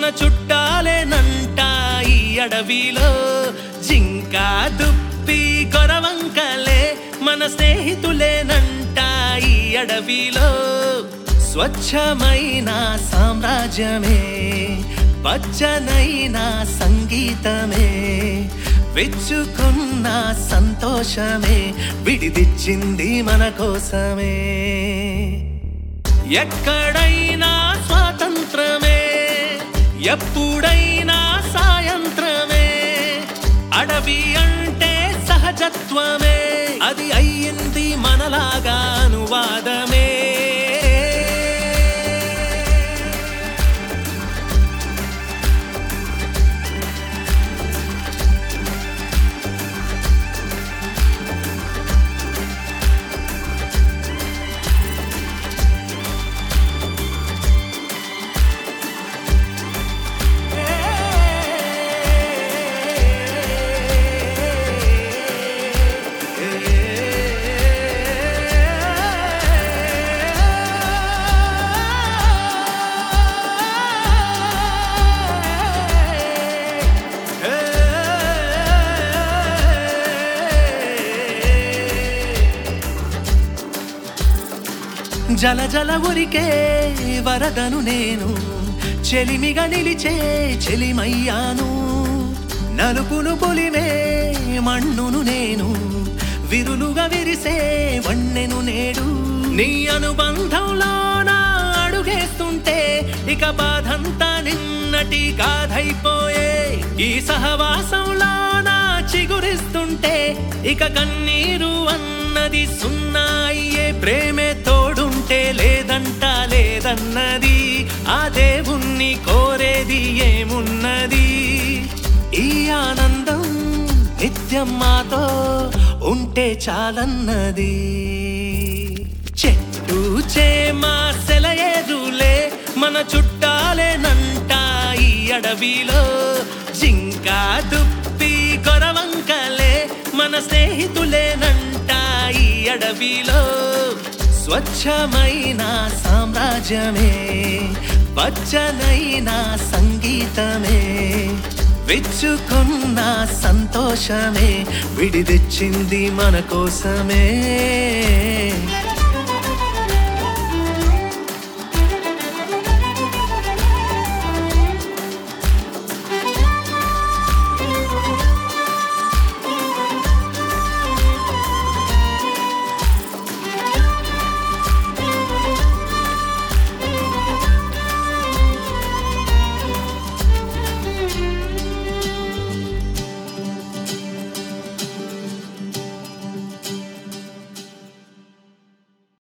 చుట్టాలేనంట ఈ అడవిలో జింక దుప్పి కొరవంకలే మన స్నేహితులేనంట ఈ అడవిలో స్వచ్ఛమైన సామ్రాజ్యమే పచ్చనైన సంగీతమే విచ్చుకున్న సంతోషమే విడిదిచ్చింది మన కోసమే ఎక్కడైనా స్వాతంత్రమే ఎప్పుడైనా సాయంత్రమే అడవి అంటే సహజత్వమే అది అయ్యింది మనలాగా అనువాదమే జల జల ఉరికే వరదను నేను చెలిమిగా నిలిచే చెలిమయ్యాను నలుపును పొలిమే మన్నును నేను విరులుగా విరిసే వన్నెను నేడు నీ అనుబంధంలో నా అడుగేస్తుంటే ఇక బాధంతా నిన్నటి గాథైపోయే ఈ సహవాసంలో నా చిగురిస్తుంటే ఇక కన్నీరు అన్నది సున్నా అయ్యే ప్రేమే తోడుంటే లేదంట లేదన్నది ఆ దేవుణ్ణి కోరేది ఏమున్నది ఈ ఆనందం నిత్యం మాతో ఉంటే చాలన్నది చెట్టు చేమా సెలయేరులే మన చుట్టాలేనంట ఈ అడవిలో జింక దుప్పి కొరవంకలే మన స్నేహితులేనంట ఈ అడవిలో స్వచ్ఛమైన సామ్రాజ్యమే పచ్చనైన సంగీతమే విచ్చుకున్న సంతోషమే విడిదిచ్చింది మన కోసమే